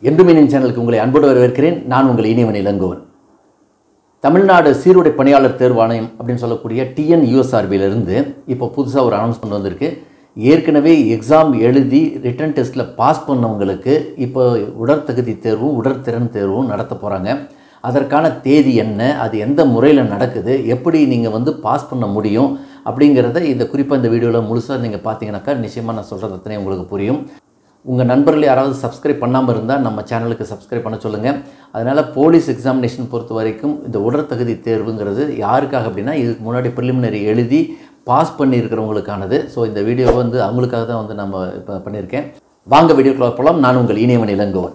என்றுமீனின் சேனலுக்கு உங்களை அன்போடு வரவேற்கிறேன் நான் உங்கள் இனியவன் இளங்கோவன் தமிழ்நாடு சீருடை பணியாளர் தேர்வாணையம் அப்படின்னு சொல்லக்கூடிய டிஎன் யூஎஸ்ஆர்பியிலிருந்து இப்போ புதுசாக ஒரு அனௌன்ஸ்மெண்ட் வந்திருக்கு ஏற்கனவே எக்ஸாம் எழுதி ரிட்டன் டெஸ்ட்டில் பாஸ் பண்ணவங்களுக்கு இப்போ உடற்தகுதி தேர்வும் உடற்திறன் தேர்வும் நடத்த போகிறாங்க அதற்கான தேதி என்ன அது எந்த முறையில் நடக்குது எப்படி நீங்கள் வந்து பாஸ் பண்ண முடியும் அப்படிங்கிறத இந்த குறிப்பாக இந்த வீடியோவில் முழுசாக நீங்கள் பார்த்தீங்கன்னாக்கா நிச்சயமாக நான் சொல்கிறது அத்தனை உங்களுக்கு புரியும் உங்கள் நண்பர்கள் யாராவது சப்ஸ்கிரைப் பண்ணாமல் இருந்தால் நம்ம சேனலுக்கு சப்ஸ்கிரைப் பண்ண சொல்லுங்கள் அதனால் போலீஸ் எக்ஸாமினேஷன் பொறுத்த வரைக்கும் இந்த உடற்தகுதி தேர்வுங்கிறது யாருக்காக அப்படின்னா இதுக்கு முன்னாடி ப்ரிலிமினரி எழுதி பாஸ் பண்ணியிருக்கிறவங்களுக்கானது ஸோ இந்த வீடியோ வந்து அவங்களுக்காக தான் வந்து நம்ம இப்போ பண்ணியிருக்கேன் வாங்க வீடியோக்குள்ள போகலாம் நான் உங்கள் இனியவன் இளங்கோவன்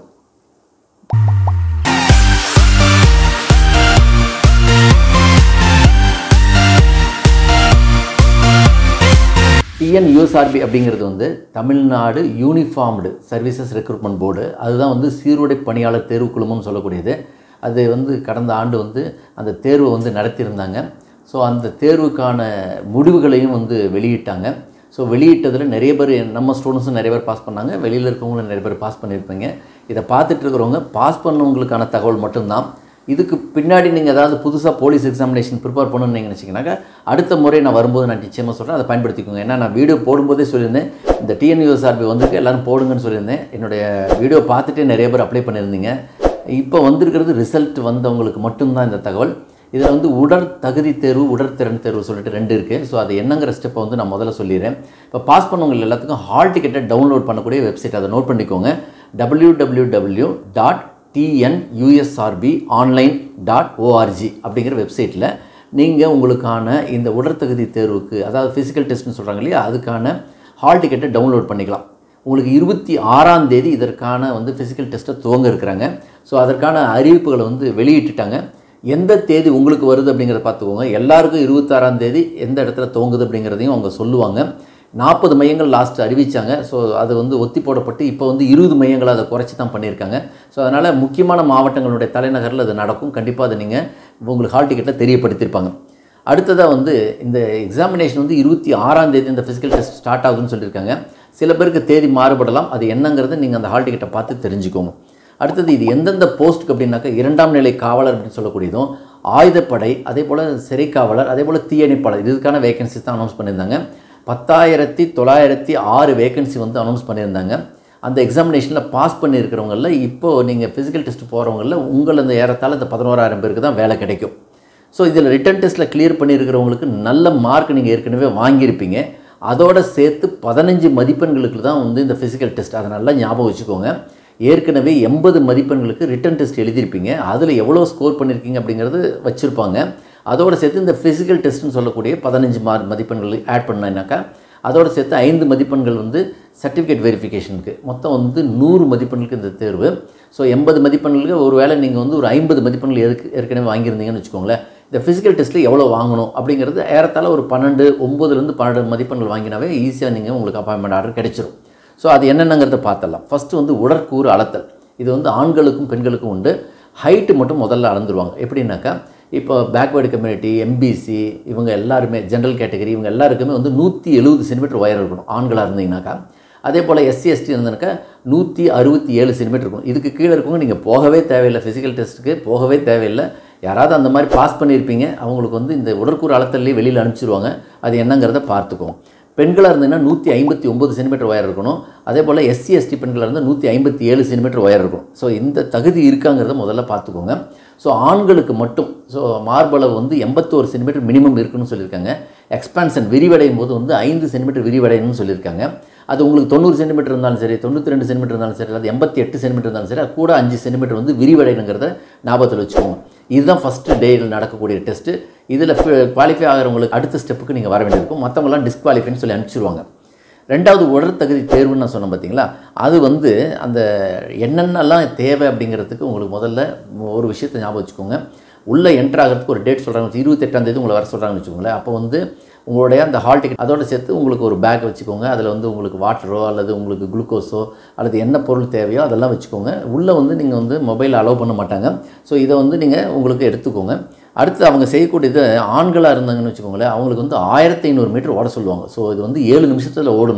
டிஎன்யூஎஸ்ஆர்பி அப்படிங்கிறது வந்து Tamil Nadu uniformed services recruitment board அதுதான் வந்து சீருடை பணியாளர் தேர்வு குழுமம்னு சொல்லக்கூடியது அது வந்து கடந்த ஆண்டு வந்து அந்த தேர்வை வந்து நடத்தியிருந்தாங்க ஸோ அந்த தேர்வுக்கான முடிவுகளையும் வந்து வெளியிட்டாங்க ஸோ வெளியிட்டதில் நிறைய பேர் நம்ம ஸ்டூடெண்ட்ஸும் நிறைய பேர் பாஸ் பண்ணாங்க வெளியில் இருக்கவங்களும் நிறைய பேர் பாஸ் பண்ணியிருப்பீங்க இதை பார்த்துட்டு இருக்கிறவங்க பாஸ் பண்ணவங்களுக்கான தகவல் மட்டும்தான் இதுக்கு பின்னாடி நீங்கள் ஏதாவது புதுசாக போலீஸ் எக்ஸாமினேஷன் ப்ரிப்பேர் பண்ணணும்னு நீங்கள் நினச்சிங்கனாக்கா அடுத்த முறை நான் வரும்போது நான் நிச்சயமாக சொல்கிறேன் அதை பயன்படுத்திக்கோங்க ஏன்னா நான் வீடியோ போடும்போதே சொல்லியிருந்தேன் இந்த டிஎன்யூஎஸ்ஆர்பி வந்திருக்கு எல்லோரும் போடுங்கன்னு சொல்லியிருந்தேன் என்னுடைய வீடியோ பார்த்துட்டே நிறைய பேர் அப்ளை பண்ணியிருந்தீங்க இப்போ வந்திருக்கிறது ரிசல்ட் வந்தவங்களுக்கு மட்டும்தான் இந்த தகவல் இதில் வந்து உடற் தகுதி தேர்வு உடற்திறன் தேர்வு சொல்லிட்டு ரெண்டு இருக்குது ஸோ அது என்னங்கிற ஸ்டெப்பை வந்து நான் முதல்ல சொல்லிடுறேன் இப்போ பாஸ் பண்ணவங்க எல்லாத்துக்கும் ஹால் டிக்கெட்டை டவுன்லோட் பண்ணக்கூடிய வெப்சைட் அதை நோட் பண்ணிக்கோங்க W W W dot TNUSRB online dot ORG அப்படிங்கிற வெப்சைட்டில் நீங்கள் உங்களுக்கான இந்த உடற்தகுதி தேர்வுக்கு அதாவது ஃபிசிக்கல் டெஸ்ட்னு சொல்கிறாங்க இல்லையா அதுக்கான ஹால் டிக்கெட்டை டவுன்லோட் பண்ணிக்கலாம் உங்களுக்கு இருபத்தி ஆறாம் தேதி இதற்கான வந்து ஃபிசிக்கல் டெஸ்ட்டை துவங்க இருக்கிறாங்க ஸோ அதற்கான அறிவிப்புகளை வந்து வெளியிட்டுட்டாங்க எந்த தேதி உங்களுக்கு வருது அப்படிங்கிறத பார்த்துக்கோங்க எல்லாருக்கும் இருபத்தாறாம் தேதி எந்த இடத்துல துவங்குது அப்படிங்கிறதையும் அவங்க சொல்லுவாங்க நாற்பது மையங்கள் லாஸ்ட் அறிவித்தாங்க ஸோ அது வந்து ஒத்தி போடப்பட்டு இப்போ வந்து இருபது மையங்களை அதை குறைச்சி தான் பண்ணியிருக்காங்க ஸோ அதனால் முக்கியமான மாவட்டங்களுடைய தலைநகரில் அது நடக்கும் கண்டிப்பாக அதை நீங்கள் உங்களுக்கு ஹால் டிக்கெட்டில் தெரியப்படுத்தியிருப்பாங்க அடுத்ததாக வந்து இந்த எக்ஸாமினேஷன் வந்து இருபத்தி ஆறாம் தேதி இந்த ஃபிசிக்கல் டெஸ்ட் ஸ்டார்ட் ஆகுதுன்னு சொல்லியிருக்காங்க சில பேருக்கு தேதி மாறுபடலாம் அது என்னங்கிறத நீங்கள் அந்த ஹால் டிக்கெட்டை பார்த்து தெரிஞ்சுக்கோங்க அடுத்தது இது எந்தெந்த போஸ்ட்டுக்கு அப்படின்னாக்கா இரண்டாம் நிலை காவலர் அப்படின்னு சொல்லக்கூடியதும் ஆயுதப்படை அதே போல் சிறைக்காவலர் அதே போல் தீயணைப்பாளர் இதுக்கான வேகன்சிஸ் தான் அனௌன்ஸ் பண்ணியிருந்தாங்க பத்தாயிரத்தி தொள்ளாயிரத்தி ஆறு வேகன்சி வந்து அனௌன்ஸ் பண்ணியிருந்தாங்க அந்த எக்ஸாமினேஷனில் பாஸ் பண்ணியிருக்கிறவங்களில் இப்போது நீங்கள் ஃபிசிக்கல் டெஸ்ட் போகிறவங்களில் உங்கள் அந்த ஏறத்தால் இந்த பதினோராயிரம் பேருக்கு தான் வேலை கிடைக்கும் ஸோ இதில் ரிட்டன் டெஸ்ட்டில் கிளியர் பண்ணியிருக்கிறவங்களுக்கு நல்ல மார்க் நீங்கள் ஏற்கனவே வாங்கியிருப்பீங்க அதோடு சேர்த்து பதினஞ்சு மதிப்பெண்களுக்கு தான் வந்து இந்த ஃபிசிக்கல் டெஸ்ட் அதை நல்லா ஞாபகம் வச்சுக்கோங்க ஏற்கனவே எண்பது மதிப்பெண்களுக்கு ரிட்டன் டெஸ்ட் எழுதியிருப்பீங்க அதில் எவ்வளோ ஸ்கோர் பண்ணியிருக்கீங்க அப்படிங்கிறது வச்சுருப்பாங்க அதோடு சேர்த்து இந்த ஃபிசிக்கல் டெஸ்ட்னு சொல்லக்கூடிய பதினஞ்சு மார்க் மதிப்பெண்கள் ஆட் பண்ணாக்கா அதோடு சேர்த்து ஐந்து மதிப்பெண்கள் வந்து சர்டிஃபிகேட் வெரிஃபிகேஷனுக்கு மொத்தம் வந்து நூறு மதிப்பெண்களுக்கு இந்த தேர்வு ஸோ எண்பது மதிப்பெண்களுக்கு ஒரு வேளை நீங்கள் வந்து ஒரு ஐம்பது மதிப்பெண்கள் எதுக்கு ஏற்கனவே வாங்கியிருந்தீங்கன்னு வச்சுக்கோங்களேன் இந்த ஃபிசிக்கல் டெஸ்ட்டில் எவ்வளோ வாங்கணும் அப்படிங்கிறது ஏறத்தாழ ஒரு பன்னெண்டு ஒம்பதுலேருந்து பன்னெண்டு மதிப்பெண்கள் வாங்கினாவே ஈஸியாக நீங்கள் உங்களுக்கு அப்பாயின்மெண்ட் ஆர்டர் கிடைச்சிரும் ஸோ அது என்னென்னங்கிறத பார்த்தலாம் ஃபஸ்ட்டு வந்து உடற்கூறு அளத்தல் இது வந்து ஆண்களுக்கும் பெண்களுக்கும் உண்டு ஹைட்டு மட்டும் முதல்ல அளந்துருவாங்க எப்படின்னாக்கா இப்போ பேக்வேர்டு கம்யூனிட்டி எம்பிசி இவங்க எல்லாருமே ஜென்ரல் கேட்டகரி இவங்க எல்லாருக்குமே வந்து நூற்றி எழுபது சென்டிமீட்டர் உயரம் இருக்கணும் ஆண்களாக இருந்தீங்கன்னாக்கா அதே போல் எஸ்சி எஸ்டி இருந்தனாக்கா நூற்றி அறுபத்தி ஏழு சென்டிமீட்டர் இருக்கும் இதுக்கு கீழே இருக்கவங்க நீங்கள் போகவே தேவையில்லை ஃபிசிக்கல் டெஸ்ட்டுக்கு போகவே தேவையில்லை யாராவது அந்த மாதிரி பாஸ் பண்ணியிருப்பீங்க அவங்களுக்கு வந்து இந்த உடற்கூறு அளத்தல்லே வெளியில் அனுப்பிச்சிருவாங்க அது என்னங்கிறத பார்த்துக்குவோம் பெண்களாக இருந்தீங்கன்னா நூற்றி ஐம்பத்தி ஒம்பது சென்டிமீட்டர் ஒயர் இருக்கணும் அதே போல் எஸ்சி எஸ்டி பெண்களாக இருந்தால் நூற்றி ஐம்பத்தி ஏழு சென்டிமீட்டர் ஒயர் இருக்கும் ஸோ இந்த தகுதி இருக்காங்கிறத முதல்ல பார்த்துக்கோங்க ஸோ ஆண்களுக்கு மட்டும் ஸோ மார்பளவு வந்து எண்பத்தோரு சென்டிமீட்டர் மினிமம் இருக்குன்னு சொல்லியிருக்காங்க எக்ஸ்பான்ஷன் விரிவடையும் போது வந்து ஐந்து சென்டிமீட்டர் விரிவடையணும்னு சொல்லியிருக்காங்க அது உங்களுக்கு தொண்ணூறு சென்டிமீட்டர் இருந்தாலும் சரி தொண்ணூற்றி ரெண்டு சென்டிமீட்டர் இருந்தாலும் சரி அது எண்பத்தி எட்டு சென்டிமீட்டர் இருந்தாலும் சரி அது கூட அஞ்சு சென்டிமீட்டர் வந்து விரிவடையணுங்கிறத ஞாபகத்தில் வச்சுக்கோங்க இதுதான் ஃபஸ்ட்டு டேயில் நடக்கக்கூடிய டெஸ்ட்டு இதில் குவாலிஃபை ஆகிறவங்களுக்கு அடுத்த ஸ்டெப்புக்கு நீங்கள் வர வேண்டியிருக்கும் மற்றவங்களாம் டிஸ்குவாலிஃபைன்னு சொல்லி அனுப்பிச்சிருவாங்க ரெண்டாவது உடற்தகுதி தேர்வுன்னு நான் சொன்னேன் பார்த்தீங்களா அது வந்து அந்த என்னென்னலாம் தேவை அப்படிங்கிறதுக்கு உங்களுக்கு முதல்ல ஒரு விஷயத்தை ஞாபகம் வச்சுக்கோங்க உள்ளே என்ட்ரு ஆகிறதுக்கு ஒரு டேட் சொல்கிறாங்க இருபத்தெட்டாம் தேதி உங்களை வர சொல்கிறாங்கன்னு வச்சுக்கோங்களேன் அப்போ வந்து உங்களுடைய அந்த ஹால் டிக்கெட் அதோட சேர்த்து உங்களுக்கு ஒரு பேக் வச்சுக்கோங்க அதில் வந்து உங்களுக்கு வாட்டரோ அல்லது உங்களுக்கு குளுக்கோஸோ அல்லது என்ன பொருள் தேவையோ அதெல்லாம் வச்சுக்கோங்க உள்ளே வந்து நீங்கள் வந்து மொபைல் அலோவ் பண்ண மாட்டாங்க ஸோ இதை வந்து நீங்கள் உங்களுக்கு எடுத்துக்கோங்க அடுத்து அவங்க செய்யக்கூடியது ஆண்களாக இருந்தாங்கன்னு வச்சுக்கோங்களேன் அவங்களுக்கு வந்து ஆயிரத்தி ஐநூறு மீட்டர் ஓட சொல்லுவாங்க ஸோ இது வந்து ஏழு நிமிஷத்தில் ஓடணும்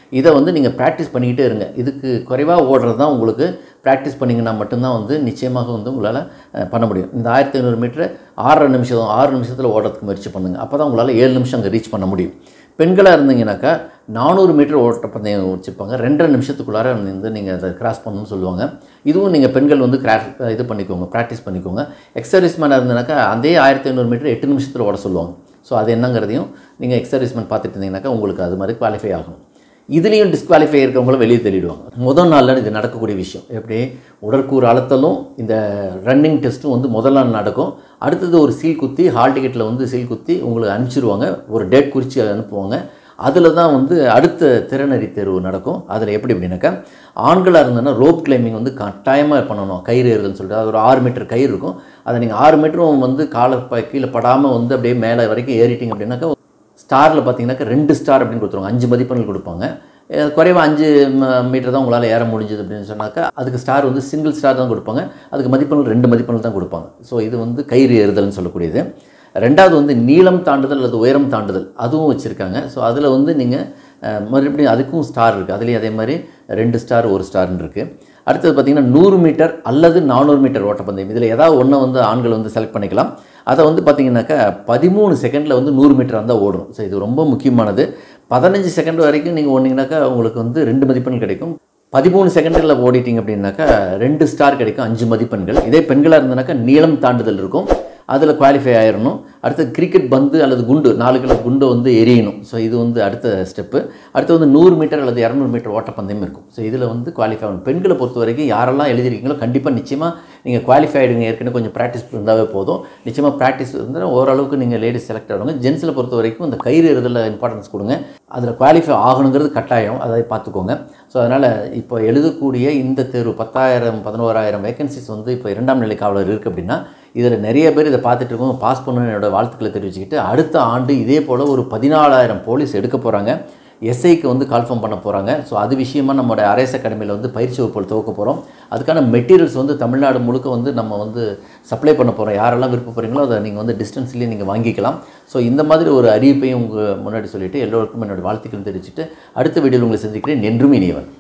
இதை வந்து நீங்கள் ப்ராக்டிஸ் பண்ணிக்கிட்டே இருங்க இதுக்கு குறைவாக ஓடுறது தான் உங்களுக்கு ப்ராக்டிஸ் பண்ணிங்கன்னா மட்டும்தான் வந்து நிச்சயமாக வந்து உங்களால் அஹ், பண்ண முடியும் இந்த ஆயிரத்தி ஐநூறு மீட்டரை ஆறரை நிமிஷம் ஆறு நிமிஷத்தில் ஓடுறதுக்கு முயற்சி பண்ணுங்கள் அப்போ தான் உங்களால் ஏழு நிமிஷம் அங்கே ரீச் பண்ண முடியும் பெண்களாக இருந்தீங்கன்னாக்கா நானூறு மீட்டர் ஓட்டப்பந்தயம் வச்சுருப்பாங்க ரெண்டரை நிமிஷத்துக்குள்ளார வந்து நீங்கள் அதை கிராஸ் பண்ணணும்னு சொல்லுவாங்க இதுவும் நீங்கள் பெண்கள் வந்து கிராஸ் இது பண்ணிக்கோங்க ப்ராக்டிஸ் பண்ணிக்கோங்க எக்ஸர்சைஸ் மேனாக இருந்தனாக்கா அதே ஆயிரத்தி ஐநூறு மீட்டர் எட்டு நிமிஷத்தில் ஓட சொல்லுவாங்க ஸோ அது என்னங்கிறதையும் நீங்கள் எக்ஸர்சைஸ்மெண்ட் பார்த்துட்டு இருந்தீங்கன்னாக்கா உங்களுக்கு அது மாதிரி குவாலிஃபை ஆகும் இதுலேயும் டிஸ்குவாலிஃபை இருக்கவங்கள வெளியே தள்ளிடுவாங்க முதல் நாளில் இது நடக்கக்கூடிய விஷயம் எப்படி உடற்கூறு அழுத்தலும் இந்த ரன்னிங் டெஸ்ட்டும் வந்து முதல் நாள் நடக்கும் அடுத்தது ஒரு சீல் குத்தி ஹால் டிக்கெட்டில் வந்து சீல் குத்தி உங்களுக்கு அனுப்பிச்சிருவாங்க ஒரு டேட் குறித்து அனுப்புவாங்க அதில் தான் வந்து அடுத்த திறனறி தேர்வு நடக்கும் அதில் எப்படி அப்படின்னாக்கா ஆண்களாக இருந்ததுன்னா ரோப் கிளைம்பிங் வந்து கட்டாயமாக பண்ணணும் கயிறு ஏறுதுன்னு சொல்லிட்டு அது ஒரு ஆறு மீட்டர் கயிறு இருக்கும் அதை நீங்கள் ஆறு மீட்டரும் வந்து காலை ப கீழே படாமல் வந்து அப்படியே மேலே வரைக்கும் ஏறிட்டீங்க அப்படின்னாக்கா ஸ்டாரில் பார்த்தீங்கன்னாக்கா ரெண்டு ஸ்டார் அப்படின்னு கொடுத்துருவாங்க அஞ்சு மதிப்பெண்கள் கொடுப்பாங்க அஹ் குறைவா அஞ்சு மீட்டர் தான் உங்களால் ஏற முடிஞ்சது அப்படின்னு சொன்னாக்கா அதுக்கு ஸ்டார் வந்து சிங்கிள் ஸ்டார் தான் கொடுப்பாங்க அதுக்கு மதிப்பெண்கள் ரெண்டு மதிப்பெண்கள் தான் கொடுப்பாங்க ஸோ இது வந்து கயிறு ஏறுதல்னு சொல்லக்கூடியது ரெண்டாவது வந்து நீளம் தாண்டுதல் அல்லது உயரம் தாண்டுதல் அதுவும் வச்சுருக்காங்க ஸோ அதில் வந்து நீங்கள் மறுபடியும் அதுக்கும் ஸ்டார் இருக்குது அதுலேயும் அதே மாதிரி ரெண்டு ஸ்டார் ஒரு ஸ்டார்னு இருக்குது அடுத்தது பார்த்திங்கன்னா நூறு மீட்டர் அல்லது நானூறு மீட்டர் ஓட்டப்பந்தயம் இதில் ஏதாவது ஒன்றை வந்து ஆண்கள் வந்து செலக்ட் பண்ணிக்கலாம் அதை வந்து பார்த்திங்கனாக்கா பதிமூணு செகண்டில் வந்து நூறு மீட்டர் வந்தால் ஓடும் ஸோ இது ரொம்ப முக்கியமானது பதினஞ்சு செகண்ட் வரைக்கும் நீங்கள் ஓடினீங்கனாக்கா உங்களுக்கு வந்து ரெண்டு மதிப்பெண் கிடைக்கும் பதிமூணு செகண்டில் ஓடிட்டீங்க அப்படின்னாக்கா ரெண்டு ஸ்டார் கிடைக்கும் அஞ்சு மதிப்பெண்கள் இதே பெண்களாக இருந்தனாக்கா நீளம் தாண்டுதல் இருக்கும் அதில் குவாலிஃபை ஆயிடணும் அடுத்து கிரிக்கெட் பந்து அல்லது குண்டு நாலு கிலோ குண்டை வந்து எரியணும் ஸோ இது வந்து அடுத்த ஸ்டெப்பு அடுத்து வந்து நூறு மீட்டர் அல்லது இரநூறு மீட்டர் ஓட்டப்பந்தயம் இருக்கும் ஸோ இதில் வந்து குவாலிஃபை ஆகணும் பெண்களை பொறுத்த வரைக்கும் யாரெல்லாம் எழுதிருக்கீங்களோ கண்டிப்பாக நிச்சயமாக நீங்கள் குவாலிஃபை ஆகிடுங்க ஏற்கனவே கொஞ்சம் ப்ராக்டிஸ் இருந்தாவே போதும் நிச்சயமாக ப்ராக்டிஸ் இருந்தால் ஓரளவுக்கு நீங்கள் லேடிஸ் செலக்ட் ஆடுவாங்க ஜென்ஸில் பொறுத்த வரைக்கும் இந்த கயிறு எறுதலில் இம்பார்ட்டன்ஸ் கொடுங்க அதில் குவாலிஃபை ஆகணுங்கிறது கட்டாயம் அதை பார்த்துக்கோங்க ஸோ அதனால் இப்போ எழுதக்கூடிய இந்த தேர்வு பத்தாயிரம் பதினோராயிரம் வேகன்சிஸ் வந்து இப்போ இரண்டாம் நிலை காவலர் இருக்குது அப்படின்னா இதில் நிறைய பேர் இதை பார்த்துட்டு இருக்கோம் பாஸ் பண்ணணும்னு என்னோட வாழ்த்துக்களை தெரிவிச்சுக்கிட்டு அடுத்த ஆண்டு இதே போல் ஒரு பதினாலாயிரம் போலீஸ் எடுக்க போகிறாங்க எஸ்ஐக்கு வந்து கால்ஃபார்ம் பண்ண போகிறாங்க ஸோ அது விஷயமா நம்மளோட அரேஸ் அகாடமியில் வந்து பயிற்சி வகுப்புகள் துவக்க போகிறோம் அதுக்கான மெட்டீரியல்ஸ் வந்து தமிழ்நாடு முழுக்க வந்து நம்ம வந்து சப்ளை பண்ண போகிறோம் யாரெல்லாம் விருப்பப்படுறீங்களோ அதை நீங்கள் வந்து டிஸ்டன்ஸ்லேயே நீங்கள் வாங்கிக்கலாம் ஸோ இந்த மாதிரி ஒரு அறிவிப்பையும் உங்கள் முன்னாடி சொல்லிவிட்டு எல்லோருக்கும் என்னோட வாழ்த்துக்கள் தெரிவிச்சுட்டு அடுத்த வீடியோவில் உங்களை சந்திக்கிறேன் என்றும் இனியவன்